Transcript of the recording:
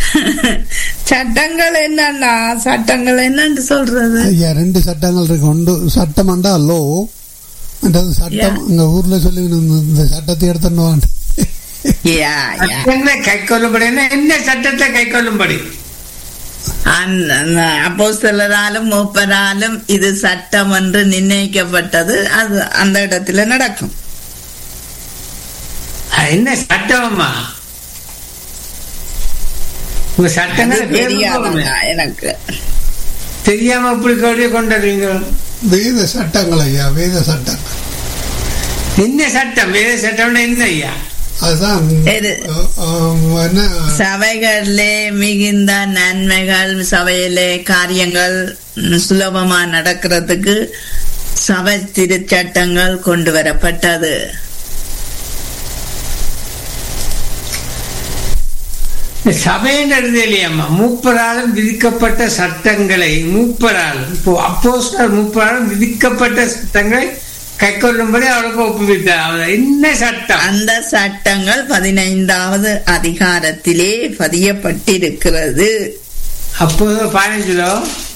சட்டங்கள் என்னன்னா சட்டங்கள் என்னன்னு சொல்றது ஐயா ரெண்டு சட்டங்கள் இருக்கு ஒன்று சட்டம்ண்டா லோ மற்றது சட்டம் Yeah. இங்க ஊர்ல சொல்லி இந்த சட்டத்தை எடுத்துன்னு யா யா சட்டங்களை கை கொள்ளும்படினா என்ன சட்டத்தை கை கொள்ளும்படி அப்போஸ்தலராலும் மூப்பராலும் இது சட்டம் என்று நிர்ணயிக்கப்பட்டது அது அந்த இடத்துல நடக்கும் அது என்ன சட்டமா உங்க அது சட்டங்களை தெரியாதுங்க எனக்கு தெரியாம இப்படி கொண்டு கொண்டுறீங்க வேத சட்டங்கள் ஐயா வேத சட்டங்கள் என்ன சட்டம் வேத சட்டம்னா என்ன ஐயா அதுதான் எது? அஹ், அஹ், என்ன சபைகளிலே மிகுந்த நன்மைகள் சபையிலே காரியங்கள் ம், சுலபமா நடக்கிறதுக்கு சபை திருச்சட்டங்கள் கொண்டு வரப்பட்டது சபைன்றது இல்லையம்மா மூப்பராலும் விதிக்கப்பட்ட சட்டங்களை மூப்பராலும் இப்போ அப்போஸ்தலர் மூப்பராலும் விதிக்கப்பட்ட சட்டங்களை கை கொள்ளும்படி அவருக்கு ஒப்புவித்தார் என்ன சட்டம் அந்த சட்டங்கள் பதினைந்தாவது அதிகாரத்திலே பதியப்பட்டிருக்கிறது அப்போ பதினஞ்சுலோ